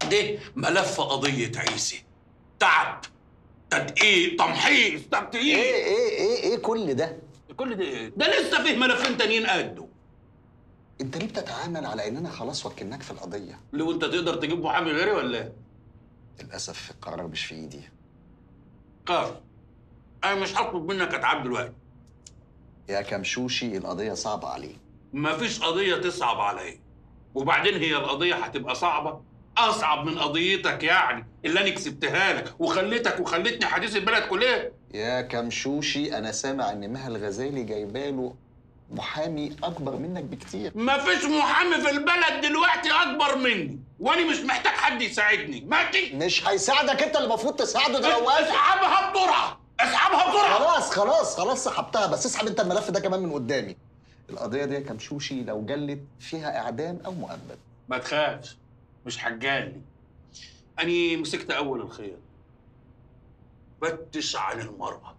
ده ملف قضية عيسى تعب تدقيق تمحيص ايه تبتيق ايه ايه ايه كل ده كل ده ايه؟ ده لسه فيه ملفين تانيين قده انت ليه بتتعامل على اننا خلاص وكلناك في القضيه لو انت تقدر تجيب محامي غيري ولا ايه؟ للاسف القرار مش في ايدي قار انا مش هطلب منك اتعاب دلوقتي يا كمشوشي القضيه صعبه عليه مفيش قضية تصعب عليا وبعدين هي القضية هتبقى صعبة أصعب من قضيتك يعني اللي أنا كسبتها لك وخليتك وخلتني حديث البلد كلها يا كمشوشي انا سامع ان مها الغزالي جايباله محامي اكبر منك بكتير مفيش محامي في البلد دلوقتي أكبر مني وأنا مش محتاج حد يساعدني ماشي؟ مش هيساعدك انت اللي المفروض تساعده ده لو وافق اسحبها بسرعة اسحبها بسرعة خلاص خلاص خلاص سحبتها بس اسحب انت الملف ده كمان من قدامي القضيه دي يا كمشوشي لو جلت فيها اعدام او مؤبد ما تخافش مش حجاني أنا مسكت أول الخير فتش عن المرأة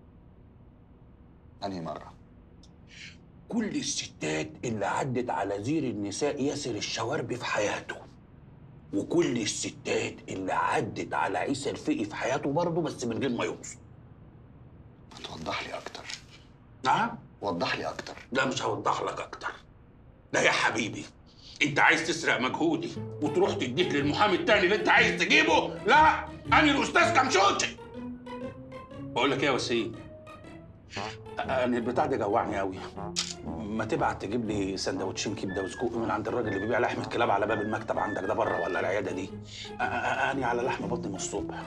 انهي مره كل الستات اللي عدت على زير النساء ياسر الشواربي في حياته وكل الستات اللي عدت على عيسى الفقي في حياته برضه بس من غير ما يقصد توضح لي اكتر نعم وضح لي اكتر لا مش هوضح لك اكتر لا يا حبيبي انت عايز تسرق مجهودي وتروح تديه للمحامي التاني اللي انت عايز تجيبه لا انا الاستاذ كمشوتي بقول لك ايه يا وسيم انا البتاع ده جوعني قوي ما تبعت تجيب لي سندوتشين كبده وسجق من عند الراجل اللي بيبيع لحمه كلاب على باب المكتب عندك ده بره ولا العياده دي أ- أ- انا على لحم بطني من الصبح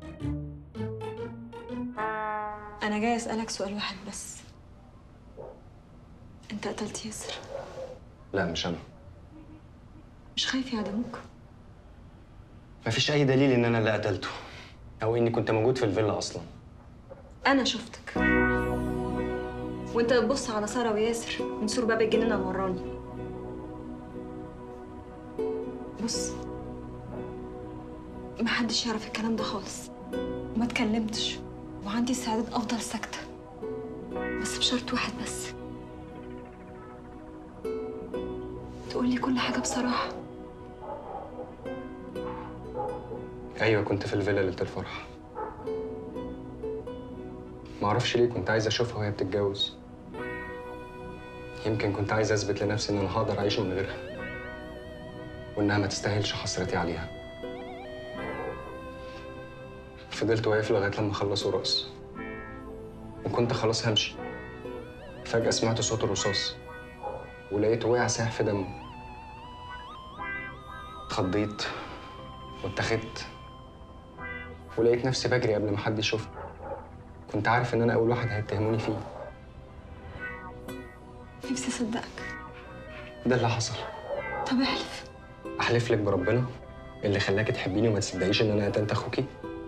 أنا جاي أسألك سؤال واحد بس أنت قتلت ياسر لا مش انا مش خايف يعدموك مفيش اي دليل ان انا اللي قتلته او اني كنت موجود في الفيلا اصلا أنا شفتك وأنت بتبص على سارة وياسر من سور باب الجنينة اللي وراني بص محدش يعرف الكلام ده خالص وما اتكلمتش وعندي استعداد أفضل ساكتة بس بشرط واحد بس تقولي كل حاجة بصراحة ايوه كنت في الفيلا ليله الفرح معرفش ليه كنت عايز اشوفها وهي بتتجوز يمكن كنت عايز اثبت لنفسي ان انا هقدر اعيش من غيرها وانها ما تستاهلش حسرتي عليها فضلت واقف لغايه لما خلصوا رقص وكنت خلاص همشي فجاه سمعت صوت الرصاص ولقيته وقع ساح في دمه اتخضيت واتخذت ولقيت نفسي بجري قبل ما حد يشوفني كنت عارف ان انا اول واحد هيتهموني فيه نفسي أصدقك ده اللي حصل طب احلف احلف لك بربنا اللي خلاكي تحبيني وما تصدقيش ان انا قتلت اخوكي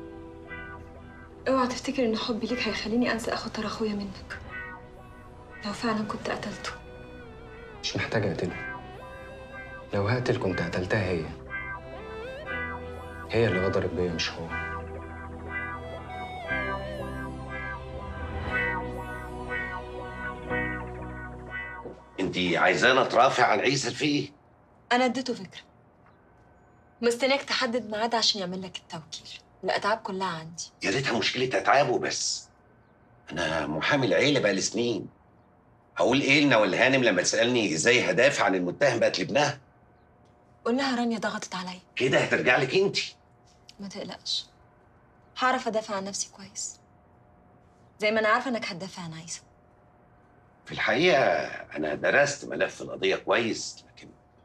اوعى تفتكر ان حبي ليك هيخليني انسى اخد ترى اخويا منك لو فعلا كنت قتلته مش محتاجه اقتله لو هقتل كنت قتلتها هي هي اللي غدرت بيا مش هو انت عايزانا اترافع عن عيسى الفقي انا اديته فكره مستنياك تحدد ميعاد عشان يعمل لك التوكيل الاتعاب كلها عندي يا ريتها مشكله اتعابه بس انا محامي العيله بقى سنين هقول ايه لنا والهانم لما تسالني ازاي هدافع عن المتهم بقت لابنها قول لها رانيا ضغطت عليا كده هترجع لك انت ما تقلقش هعرف ادافع عن نفسي كويس زي ما انا عارفه انك هتدافع عن عايزه في الحقيقه انا درست ملف القضيه كويس لكن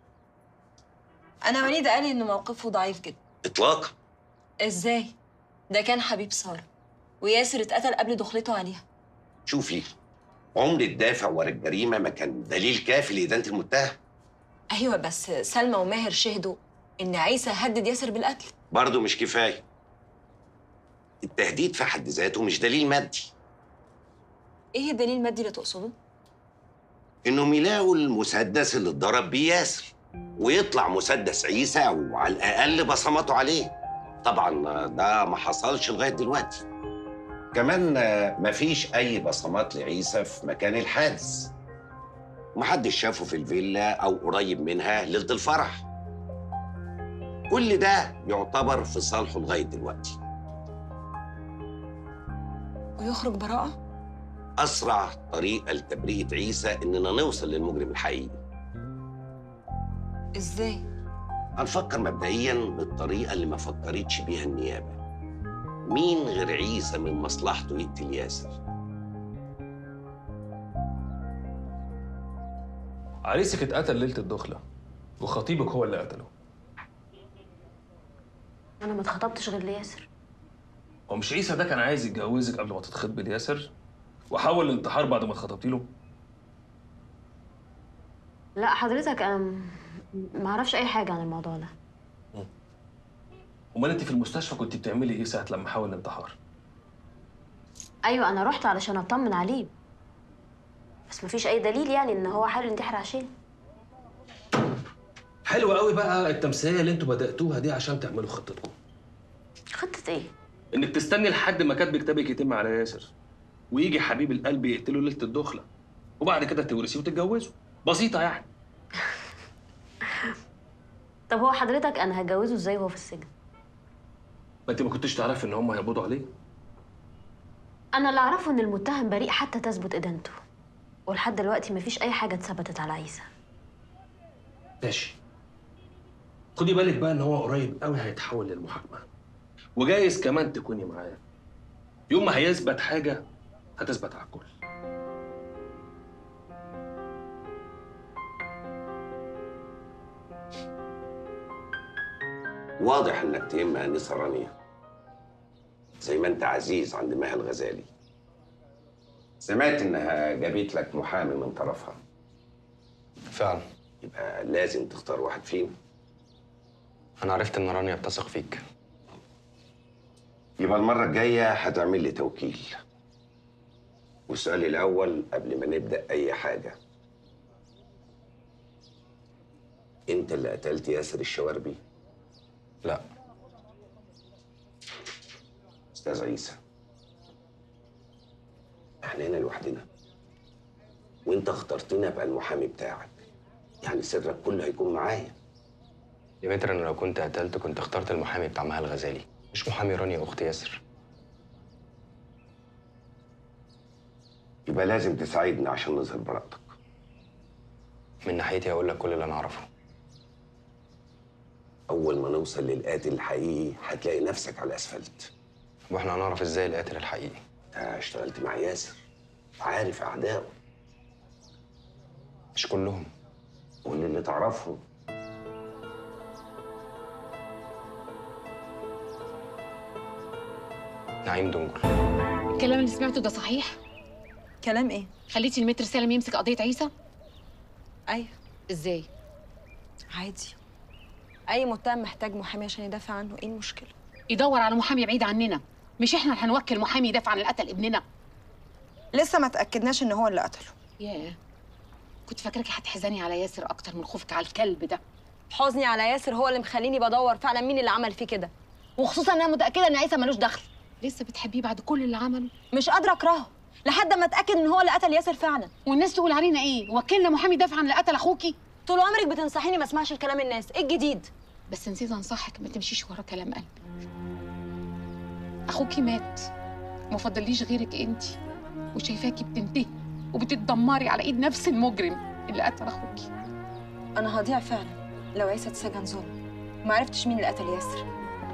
انا وليد قال لي ان موقفه ضعيف جدا اطلاقا ازاي ده كان حبيب ساره وياسر اتقتل قبل دخلته عليها شوفي عمر الدافع ورا الجريمه ما كان دليل كافي لادانه المتهم ايوه بس سلمى وماهر شهدوا ان عيسى هدد ياسر بالقتل برضه مش كفايه التهديد في حد ذاته مش دليل مادي ايه الدليل المادي اللي تقصده انهم يلاقوا المسدس اللي اتضرب بيه ياسر ويطلع مسدس عيسى او على الاقل بصماته عليه طبعا ده ما حصلش لغايه دلوقتي كمان آه، مفيش اي بصمات لعيسى في مكان الحادث محدش شافه في الفيلا او قريب منها ليله الفرح كل ده يعتبر في صالحه لغايه دلوقتي ويخرج براءة اسرع طريقه لتبرئه عيسى اننا نوصل للمجرم الحقيقي ازاي؟ هنفكر مبدئيا بالطريقه اللي ما فكرتش بيها النيابه مين غير عيسى من مصلحته يقتل ياسر عريسك اتقتل ليلة الدخلة وخطيبك هو اللي قتله انا ما اتخطبتش غير لياسر هو مش عيسى ده كان عايز يتجوزك قبل ما تتخطبي لياسر وحاول الانتحار بعد ما اتخطبتي له لا حضرتك انا م- ما اعرفش اي حاجه عن الموضوع ده امال انت في المستشفى كنت بتعملي ايه ساعة لما حاول الانتحار ايوه انا رحت علشان اطمن عليه بس مفيش اي دليل يعني ان هو حاول ينتحر عشان حلو قوي بقى التمثيليه اللي انتوا بداتوها دي عشان تعملوا خطتكم خطه ايه انك تستني لحد ما كاتب كتابك يتم على ياسر ويجي حبيب القلب يقتله ليله الدخله وبعد كده تورثيه وتتجوزوا بسيطه يعني طب هو حضرتك انا هتجوزه ازاي وهو في السجن ما انت ما كنتش تعرفي ان هم هيقبضوا عليه انا اللي اعرفه ان المتهم بريء حتى تثبت ادانته ولحد دلوقتي مفيش اي حاجه اتثبتت على عيسى ماشي خدي بالك بقى ان هو قريب قوي هيتحول للمحاكمه وجايز كمان تكوني معاه يوم ما هيثبت حاجه هتثبت على الكل واضح انك تهم انسه رانيا زي ما انت عزيز عند مها الغزالي سمعت انها جابت لك محامي من طرفها فعلا يبقى لازم تختار واحد فيهم انا عرفت ان رانيا بتثق فيك يبقى المرة الجاية هتعمل لي توكيل والسؤال الأول قبل ما نبدأ أي حاجة أنت اللي قتلت ياسر الشواربي لا أستاذ عيسى احنا هنا لوحدنا وانت اخترتني ابقى المحامي بتاعك يعني سرك كله هيكون معايا يا متر انا لو كنت قتلت كنت اخترت المحامي بتاع مها الغزالي مش محامي رانيا اخت ياسر يبقى لازم تساعدني عشان نظهر براءتك من ناحيتي هقول لك كل اللي انا اعرفه أول ما نوصل للقاتل الحقيقي هتلاقي نفسك على الأسفلت واحنا هنعرف ازاي القاتل الحقيقي انت اشتغلت مع ياسر عارف أعدائه مش كلهم قول اللي تعرفهم نعيم دنجل الكلام اللي سمعته ده صحيح؟ كلام ايه؟ خليتي المتر سالم يمسك قضية عيسى؟ ايوه ازاي؟ عادي اي متهم محتاج محامي عشان يدافع عنه ايه المشكله يدور على محامي بعيد عننا مش احنا اللي هنوكل محامي يدافع عن القتل ابننا لسه ما تاكدناش ان هو اللي قتله ياه كنت فاكراكي هتحزني على ياسر اكتر من خوفك على الكلب ده حزني على ياسر هو اللي مخليني بدور فعلا مين اللي عمل فيه كده وخصوصا انا متاكده ان عيسى ملوش دخل لسه بتحبيه بعد كل اللي عمله مش قادره اكرهه لحد ما اتاكد ان هو اللي قتل ياسر فعلا والناس تقول علينا ايه وكلنا محامي يدافع عن اللي قتل اخوكي طول عمرك بتنصحيني ما اسمعش الكلام الناس ايه الجديد بس نسيت انصحك ما تمشيش ورا كلام قلبك اخوكي مات ما فضليش غيرك انت وشايفاكي بتنتهي وبتتدمري على ايد نفس المجرم اللي قتل اخوكي انا هضيع فعلا لو عيسى اتسجن ظلم ما عرفتش مين اللي قتل ياسر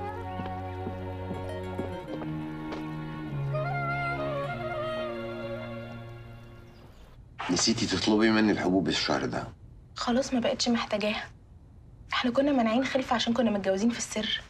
نسيتي تطلبي مني الحبوب الشهر ده خلاص ما بقتش محتاجاها احنا كنا مانعين خلفة عشان كنا متجوزين في السر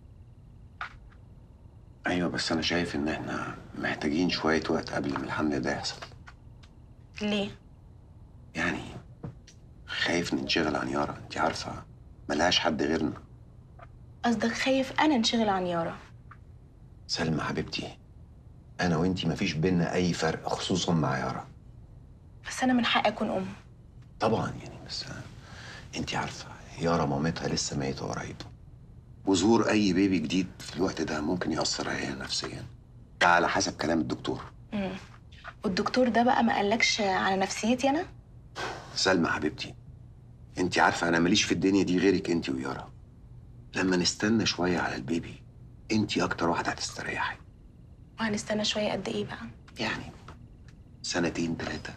ايوه بس انا شايف ان احنا محتاجين شويه وقت قبل ما الحمل ده يحصل ليه؟ يعني خايف ننشغل عن يارا انت عارفه ملهاش حد غيرنا قصدك خايف انا انشغل عن يارا سلمى حبيبتي انا وانتي مفيش بينا اي فرق خصوصا مع يارا بس انا من حقي اكون ام طبعا يعني بس انت عارفه يارا مامتها لسه ميته قريب وظهور اي بيبي جديد في الوقت ده ممكن ياثر عليها نفسيا ده على حسب كلام الدكتور مم. والدكتور ده بقى ما قالكش على نفسيتي انا سلمى حبيبتي انت عارفه انا ماليش في الدنيا دي غيرك انت ويارا لما نستنى شويه على البيبي انت اكتر واحده هتستريحي وهنستنى شويه قد ايه بقى يعني سنتين ثلاثه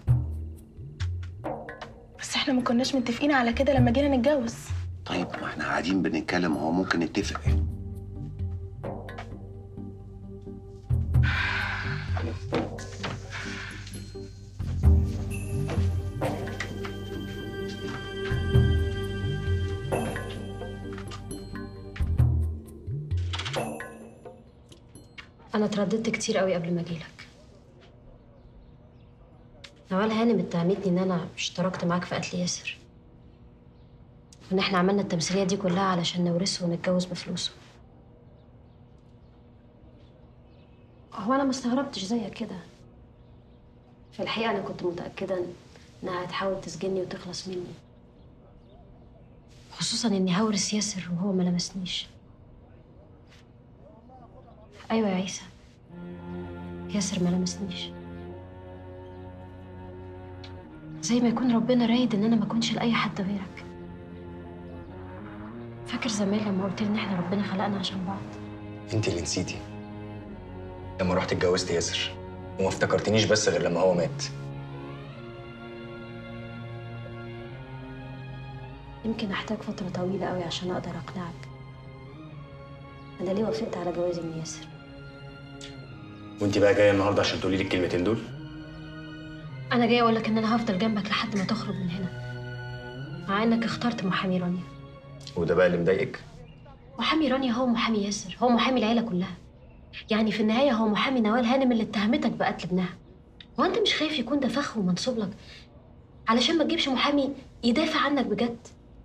بس احنا ما كناش متفقين على كده لما جينا نتجوز طيب ما احنا قاعدين بنتكلم اهو ممكن نتفق انا اترددت كتير قوي قبل ما اجيلك نوال هانم اتهمتني ان انا اشتركت معاك في قتل ياسر وان احنا عملنا التمثيليه دي كلها علشان نورثه ونتجوز بفلوسه هو انا ما استغربتش زيك كده في الحقيقه انا كنت متاكده انها هتحاول تسجني وتخلص مني خصوصا اني هورث ياسر وهو ما لمسنيش ايوه يا عيسى ياسر ما لمسنيش زي ما يكون ربنا رايد ان انا ما اكونش لاي حد غيرك فاكر زمان لما قلت لي ان احنا ربنا خلقنا عشان بعض انت اللي نسيتي لما رحت اتجوزت ياسر وما افتكرتنيش بس غير لما هو مات يمكن احتاج فتره طويله قوي عشان اقدر اقنعك انا ليه وافقت على جوازي من ياسر وانت بقى جايه النهارده عشان تقولي لي الكلمتين دول انا جايه اقول لك ان انا هفضل جنبك لحد ما تخرج من هنا مع انك اخترت محامي رانيا وده بقى اللي مضايقك محامي رانيا هو محامي ياسر هو محامي العيله كلها يعني في النهايه هو محامي نوال هانم اللي اتهمتك بقتل ابنها هو انت مش خايف يكون ده فخ ومنصوب لك علشان ما تجيبش محامي يدافع عنك بجد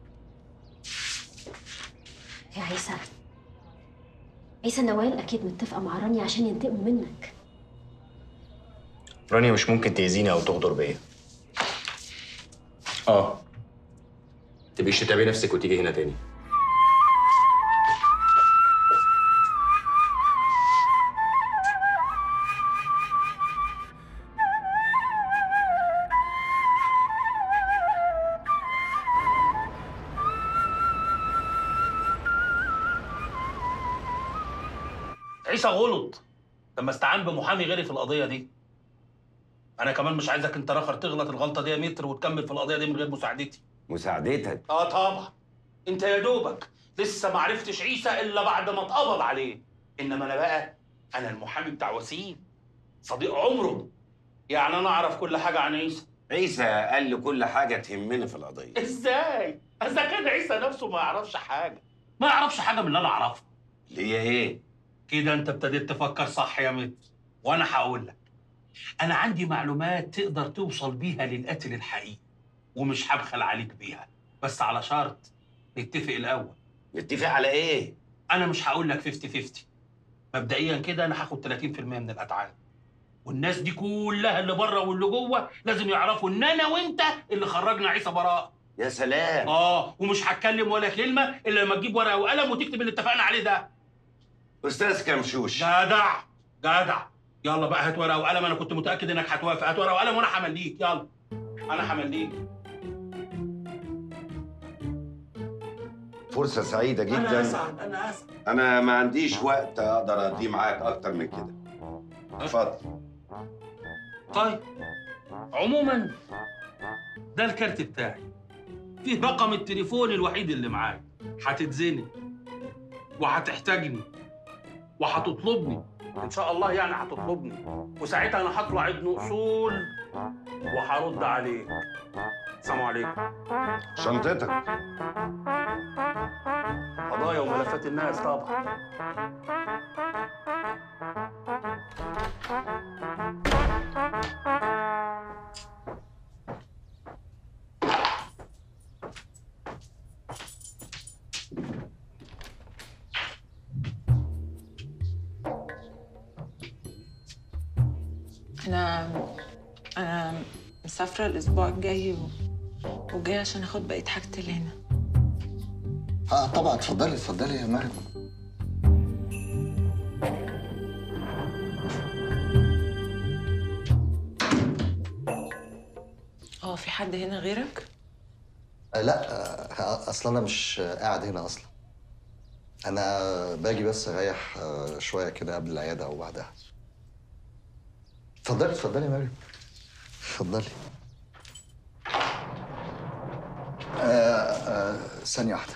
يا عيسى عيسى نوال اكيد متفقه مع رانيا عشان ينتقموا منك رانيا مش ممكن تأذيني او تغدر بيا اه تبقيش تتعبي نفسك وتيجي هنا تاني عيسى غلط لما استعان بمحامي غيري في القضيه دي انا كمان مش عايزك انت راخر تغلط الغلطه دي يا متر وتكمل في القضيه دي من غير مساعدتي مساعدتك اه طبعا انت يا دوبك لسه ما عرفتش عيسى الا بعد ما اتقبض عليه انما انا بقى انا المحامي بتاع وسيم صديق عمره يعني انا اعرف كل حاجه عن عيسى عيسى قال لي كل حاجه تهمني في القضيه ازاي اذا كان عيسى نفسه ما يعرفش حاجه ما يعرفش حاجه من اللي انا اعرفه اللي هي ايه كده انت ابتديت تفكر صح يا متر وانا هقول لك انا عندي معلومات تقدر توصل بيها للقاتل الحقيقي ومش هبخل عليك بيها بس على شرط نتفق الاول نتفق على ايه انا مش هقول لك 50 50 مبدئيا كده انا هاخد 30% من الاتعاب والناس دي كلها اللي بره واللي جوه لازم يعرفوا ان انا وانت اللي خرجنا عيسى براء يا سلام اه ومش هتكلم ولا كلمه الا لما تجيب ورقه وقلم وتكتب اللي اتفقنا عليه ده استاذ كمشوش جدع جدع يلا بقى هات ورقه وقلم انا كنت متاكد انك هتوافق هات ورقه وقلم وانا همليك يلا انا همليك فرصه سعيده انا جدا اسعد انا اسعد انا ما عنديش وقت اقدر اقضيه معاك اكتر من كده اتفضل طيب عموما ده الكارت بتاعي فيه رقم التليفون الوحيد اللي معايا هتتزنق وهتحتاجني وهتطلبني ان شاء الله يعني هتطلبني وساعتها انا هطلع ابن اصول وهرد عليك السلام عليكم شنطتك قضايا وملفات الناس طبعا انا انا مسافره الاسبوع الجاي و... وجايه عشان اخد بقيه حاجتي اللي هنا اه طبعا اتفضلي اتفضلي يا مريم اه في حد هنا غيرك آه لا آه اصلا انا مش آه، قاعد هنا اصلا انا باجي بس اريح آه، شويه كده قبل العياده او بعدها اتفضلي اتفضلي يا مريم اتفضلي آه آه ثانيه واحده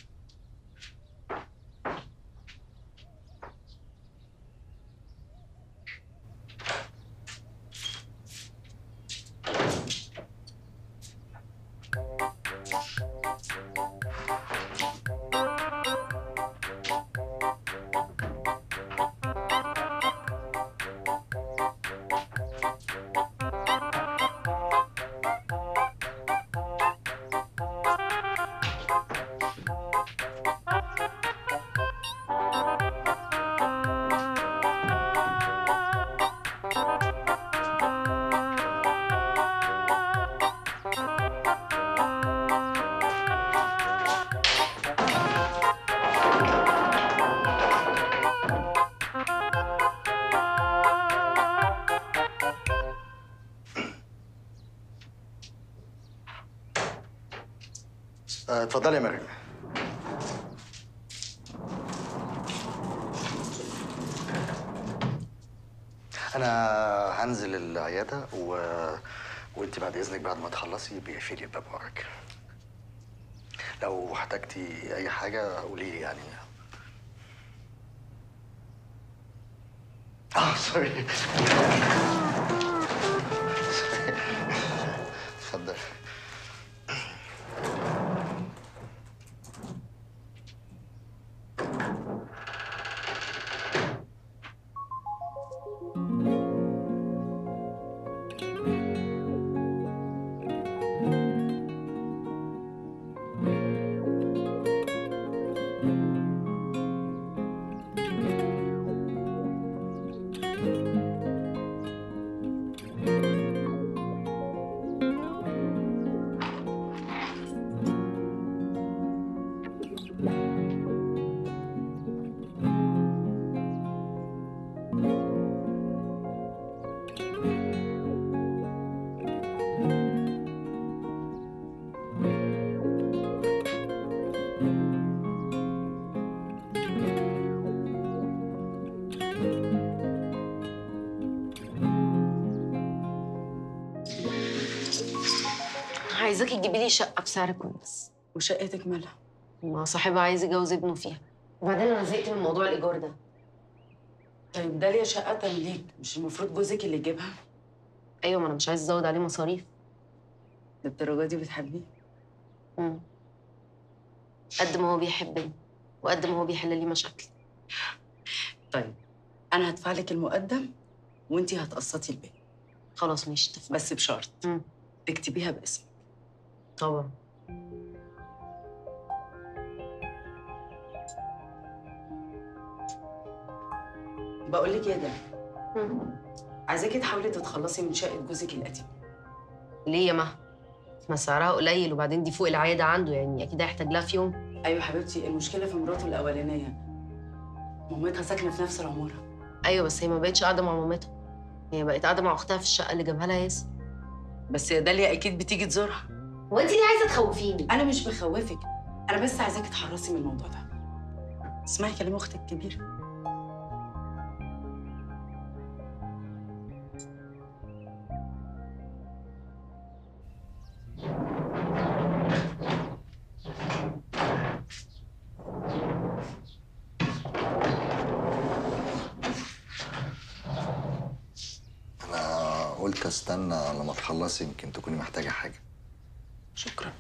آه، اتفضلي يا مريم انا هنزل العياده و... وانت بعد اذنك بعد ما تخلصي بيقفلي الباب وراك لو احتجتي اي حاجه قولي لي يعني اه سوري اتفضل عايزاكي تجيبي لي شقه بسعر كويس وشقتك مالها ما صاحبها عايز يجوز ابنه فيها وبعدين انا زهقت من موضوع الايجار ده طيب داليا شقه تمليك مش المفروض جوزك اللي يجيبها ايوه ما انا مش عايز ازود عليه مصاريف للدرجه دي بتحبيه مم. قد ما هو بيحبني وقد ما هو بيحل لي مشاكل طيب انا هدفع لك المقدم وانتي هتقسطي الباقي خلاص ماشي اتفقنا بس بشرط مم. تكتبيها باسمك طبعا بقول لك ايه ده مم. عايزاكي تحاولي تتخلصي من شقه جوزك القديم ليه يا مها ما سعرها قليل وبعدين دي فوق العياده عنده يعني اكيد هيحتاج لها في يوم ايوه حبيبتي المشكله في مراته الاولانيه مامتها ساكنه في نفس العماره ايوه بس هي ما بقتش قاعده مع مامتها هي بقت قاعده مع اختها في الشقه اللي جابها لها ياسر بس يا داليا اكيد بتيجي تزورها هو انت ليه عايزه تخوفيني انا مش بخوفك انا بس عايزاكي تحرصي من الموضوع ده اسمعي كلام اختك الكبيره انا قلت استنى لما تخلصي يمكن تكوني محتاجه حاجه شكرا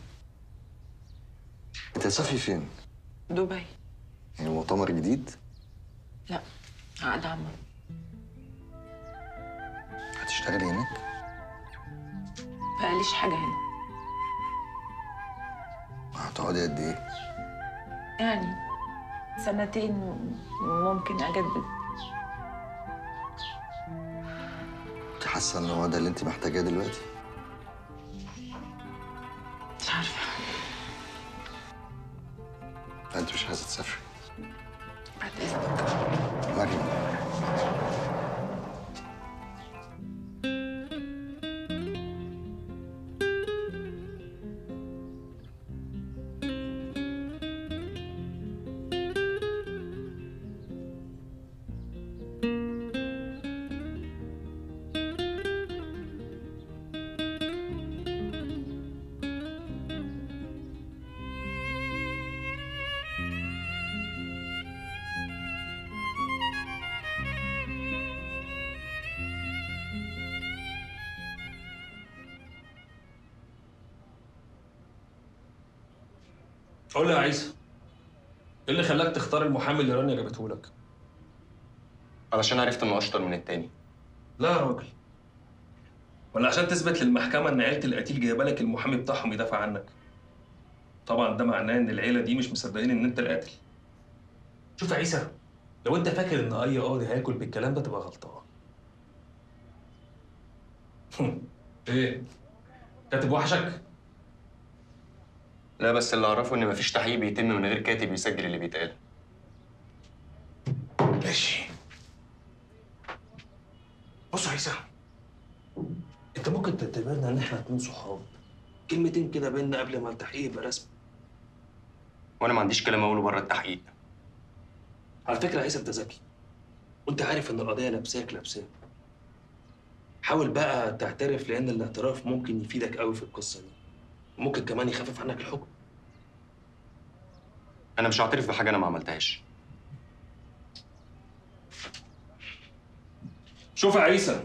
انت هتسافري فين دبي يعني مؤتمر جديد لا عقد عمل هتشتغلي هناك بقاليش حاجه هنا هتقعدي قد ايه يعني سنتين وممكن اجدد انت حاسه ان هو ده اللي انت محتاجاه دلوقتي مش عارفه انت مش عايزه تسافري بعد اذنك مريم قول لي يا عيسى ايه اللي خلاك تختار المحامي اللي رانيا جابته لك؟ علشان عرفت انه اشطر من التاني لا يا راجل ولا عشان تثبت للمحكمة إن عيلة القتيل جايبة لك المحامي بتاعهم يدافع عنك طبعا ده معناه إن العيلة دي مش مصدقين إن أنت القاتل شوف يا عيسى لو أنت فاكر إن أي قاضي هياكل بالكلام ده تبقى غلطان إيه؟ كاتب وحشك؟ لا بس اللي اعرفه ان مفيش تحقيق بيتم من غير كاتب يسجل اللي بيتقال ماشي بص يا عيسى انت ممكن تعتبرنا ان احنا اتنين صحاب كلمتين كده بينا قبل ما التحقيق يبقى رسمي وانا ما عنديش كلام اقوله بره التحقيق على فكره يا عيسى انت ذكي وانت عارف ان القضيه لابساك لابساك حاول بقى تعترف لان الاعتراف ممكن يفيدك قوي في القصه دي وممكن كمان يخفف عنك الحكم انا مش هعترف بحاجه انا ما عملتهاش شوف يا عيسى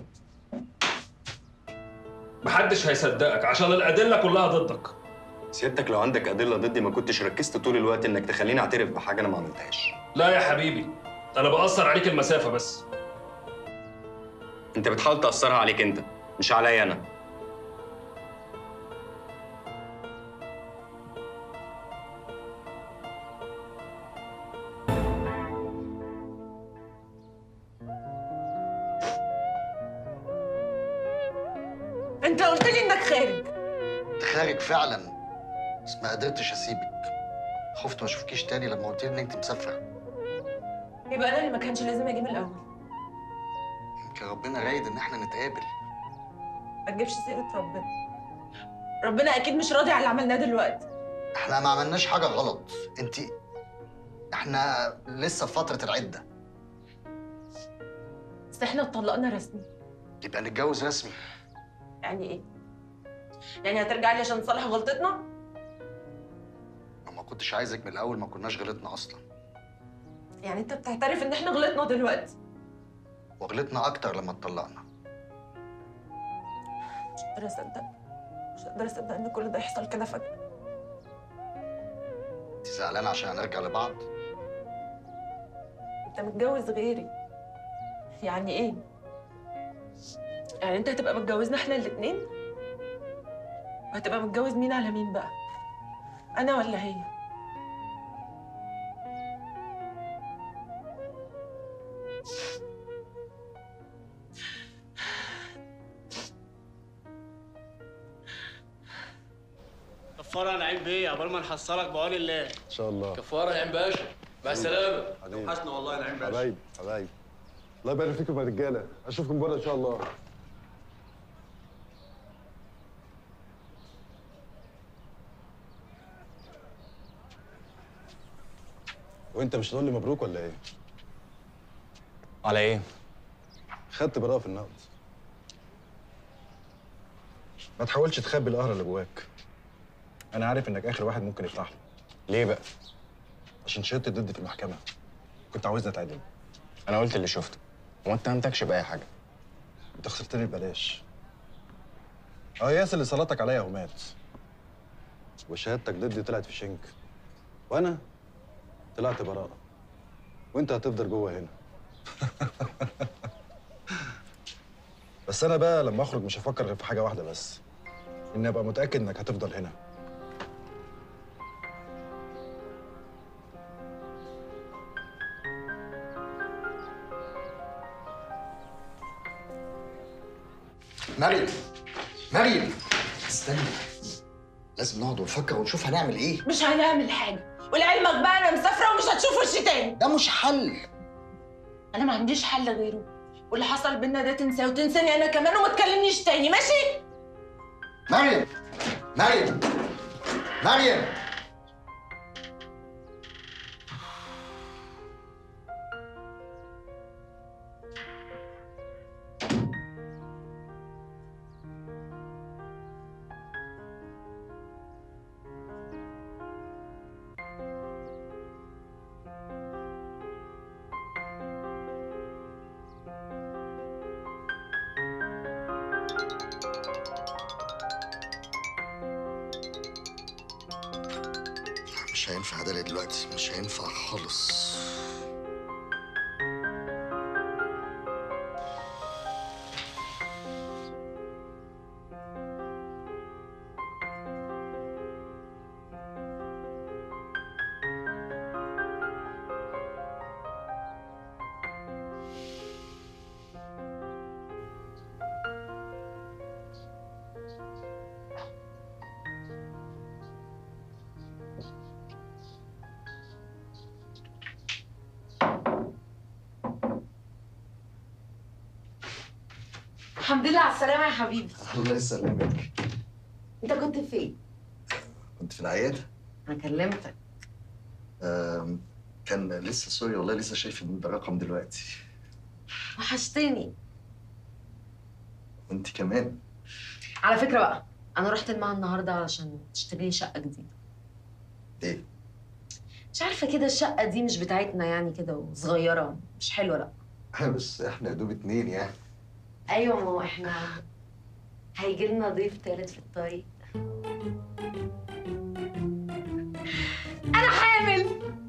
محدش هيصدقك عشان الادله كلها ضدك سيادتك لو عندك ادله ضدي ما كنتش ركزت طول الوقت انك تخليني اعترف بحاجه انا ما عملتهاش لا يا حبيبي انا بقصر عليك المسافه بس انت بتحاول تاثرها عليك انت مش عليا انا انت قلت لي انك خارج انت خارج فعلا بس ما قدرتش اسيبك خفت ما اشوفكيش تاني لما قلت لي ان انت مسافره يبقى انا اللي ما كانش لازم اجي من الاول يمكن ربنا رايد ان احنا نتقابل ما تجيبش سيره ربنا ربنا اكيد مش راضي على اللي عملناه دلوقتي احنا ما عملناش حاجه غلط انت احنا لسه في فتره العده بس احنا اتطلقنا رسمي يبقى نتجوز رسمي يعني ايه يعني هترجع لي عشان نصلح غلطتنا لو ما كنتش عايزك من الاول ما كناش غلطنا اصلا يعني انت بتعترف ان احنا غلطنا دلوقتي وغلطنا اكتر لما اتطلقنا مش قادره اصدق مش قادره اصدق ان كل ده يحصل كده فجاه انت زعلانه عشان هنرجع لبعض انت متجوز غيري يعني ايه يعني انت هتبقى متجوزنا احنا الاتنين وهتبقى متجوز مين على مين بقى انا ولا هي كفاره يا نعيم بيه قبل ما نحصلك بعون الله ان شاء الله كفاره يا نعيم باشا مع السلامه حبيبي. وحشنا والله يا نعيم باشا حبايبي حبايبي الله يبارك فيكم يا رجاله اشوفكم بره ان شاء الله وانت مش هتقول لي مبروك ولا ايه؟ على ايه؟ خدت براءة في النقد ما تحاولش تخبي القهر اللي جواك انا عارف انك اخر واحد ممكن يفتح له ليه بقى؟ عشان شهدت ضدي في المحكمة كنت عاوزني اتعدم انا قلت اللي شفته وما اتهمتكش باي حاجه انت خسرتني ببلاش اه ياس اللي سلطك عليا ومات وشهادتك ضدي طلعت في شنك وانا طلعت براءة وانت هتفضل جوه هنا بس انا بقى لما اخرج مش هفكر غير في حاجه واحده بس اني ابقى متاكد انك هتفضل هنا مريم مريم استني لازم نقعد ونفكر ونشوف هنعمل ايه مش هنعمل حاجه ولعلمك بقى انا مسافره ومش هتشوف وشي تاني ده مش حل انا ما عنديش حل غيره واللي حصل بينا ده تنساه وتنساني انا كمان وما تكلمنيش تاني ماشي مريم مريم مريم مش هينفع ده دلوقتي مش هينفع خالص الحمد لله على السلامة يا حبيبي الله يسلمك انت كنت فين؟ كنت في العيادة انا كلمتك آم، كان لسه سوري والله لسه شايف الرقم دلوقتي وحشتني وانت كمان على فكرة بقى انا رحت المعهد النهاردة علشان تشتري لي شقة جديدة ليه؟ مش عارفة كده الشقة دي مش بتاعتنا يعني كده وصغيرة مش حلوة لا بس احنا يا دوب اتنين يعني ايوه ما هو احنا هيجي لنا ضيف تالت في الطريق انا حامل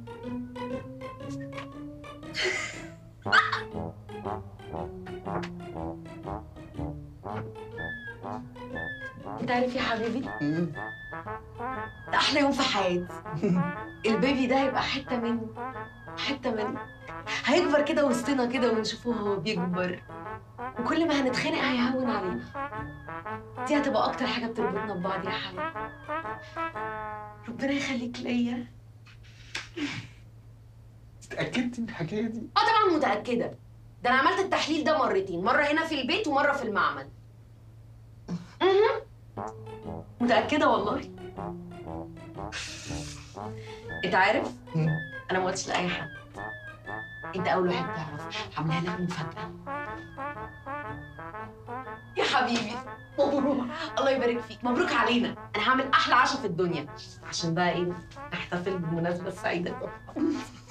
انت عارف يا حبيبي ده احلى يوم في حياتي البيبي ده هيبقى حته مني حته مني هيكبر كده وسطنا كده ونشوفه هو بيكبر وكل ما هنتخانق هيهون علينا دي هتبقى اكتر حاجه بتربطنا ببعض يا حبيبي ربنا يخليك ليا اتأكدتي من الحكاية دي؟ اه طبعا متاكده ده انا عملت التحليل ده مرتين مره هنا في البيت ومره في المعمل مهم. متاكده والله انت عارف انا ما قلتش لاي حد انت اول واحد تعرف هعملها لك مفاجاه يا حبيبي مبروك الله يبارك فيك مبروك علينا انا هعمل احلى عشاء في الدنيا عشان بقى ايه نحتفل بالمناسبه السعيده دي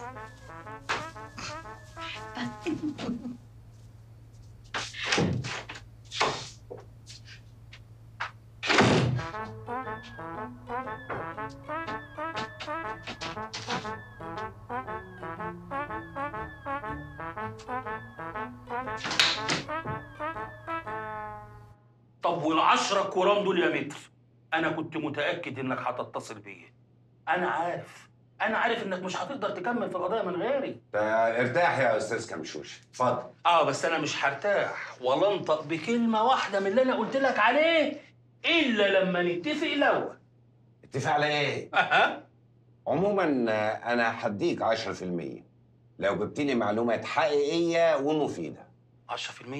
طب والعشرة كرام دول يا متر انا كنت متاكد انك هتتصل بيا انا عارف انا عارف انك مش هتقدر تكمل في القضيه من غيري ارتاح يا استاذ كمشوش اتفضل اه بس انا مش هرتاح ولا انطق بكلمه واحده من اللي انا قلت لك عليه الا لما نتفق الاول اتفق على ايه؟ اها عموما آه، انا هديك 10% لو جبت لي معلومات حقيقيه ومفيده 10%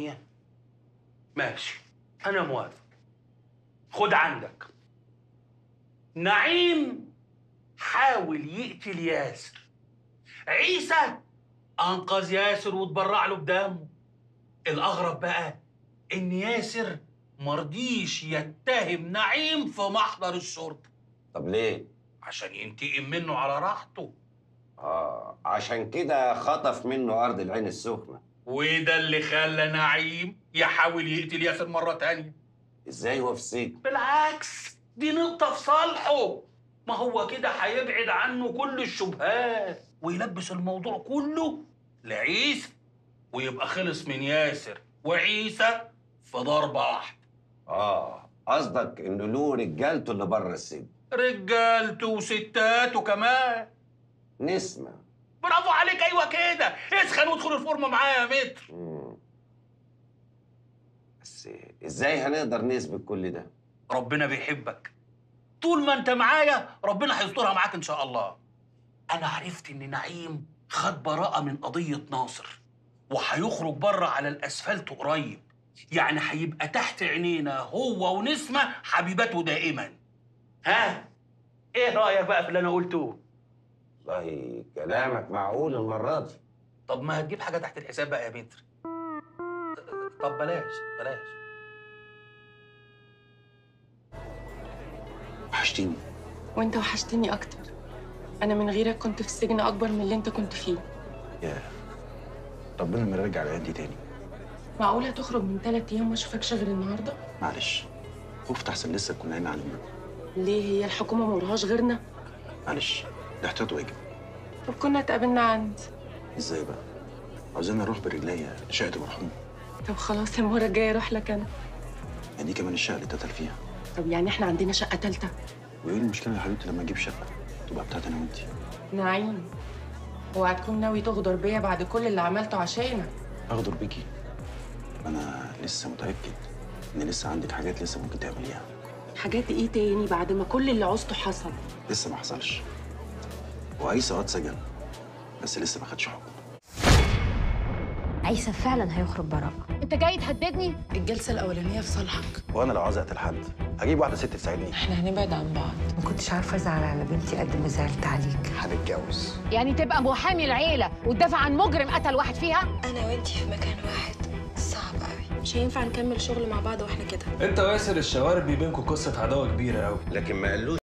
ماشي انا موافق خد عندك نعيم حاول يقتل ياسر عيسى انقذ ياسر وتبرع له بدمه الاغرب بقى ان ياسر مرضيش يتهم نعيم في محضر الشرطه طب ليه؟ عشان ينتقم منه على راحته اه عشان كده خطف منه ارض العين السخنه وده اللي خلى نعيم يحاول يقتل ياسر مره تانية ازاي هو في السجن؟ بالعكس دي نقطة في صالحه ما هو كده هيبعد عنه كل الشبهات ويلبس الموضوع كله لعيسى ويبقى خلص من ياسر وعيسى في ضربة واحدة اه قصدك انه له رجالته اللي بره السجن رجالته وستاته كمان نسمة برافو عليك ايوه كده اسخن وادخل الفورمه معايا يا متر مم. بس ازاي هنقدر نثبت كل ده؟ ربنا بيحبك طول ما انت معايا ربنا هيسترها معاك ان شاء الله انا عرفت ان نعيم خد براءة من قضية ناصر وهيخرج بره على الاسفلت قريب يعني هيبقى تحت عينينا هو ونسمة حبيبته دائما ها ايه رأيك بقى في اللي انا قلته والله كلامك معقول المرة دي طب ما هتجيب حاجة تحت الحساب بقى يا متر طب بلاش بلاش وحشتيني وانت وحشتني اكتر انا من غيرك كنت في السجن اكبر من اللي انت كنت فيه يا ربنا ما يرجع العيال دي تاني معقول هتخرج من ثلاث ايام ما اشوفكش غير النهارده معلش خفت احسن لسه كنا عين علينا ليه هي الحكومه ما وراهاش غيرنا معلش ده احتياط واجب طب كنا اتقابلنا عند ازاي بقى عاوزين نروح برجليا لشقه المرحوم طب خلاص المره الجايه اروح لك انا يعني دي كمان الشقه اللي اتقتل فيها طب يعني احنا عندنا شقه تالته وايه المشكله يا حبيبتي لما اجيب شقه تبقى بتاعتي انا وانتي نعيم اوعى تكون ناوي تغدر بيا بعد كل اللي عملته عشانك اغدر بيكي انا لسه متاكد ان لسه عندك حاجات لسه ممكن تعمليها حاجات ايه تاني بعد ما كل اللي عوزته حصل لسه ما حصلش وعيسى اه اتسجن بس لسه ما خدش حكم عيسى فعلا هيخرج براءة انت جاي تهددني الجلسه الاولانيه في صالحك وانا لو عاوز اقتل حد هجيب واحده ست تساعدني احنا هنبعد عن بعض ما كنتش عارفه ازعل على بنتي قد ما زعلت عليك هنتجوز يعني تبقى محامي العيله وتدافع عن مجرم قتل واحد فيها انا وانتي في مكان واحد صعب قوي مش هينفع نكمل شغل مع بعض واحنا كده انت وياسر الشواربي بينكم قصه عداوه كبيره قوي لكن ما قالوش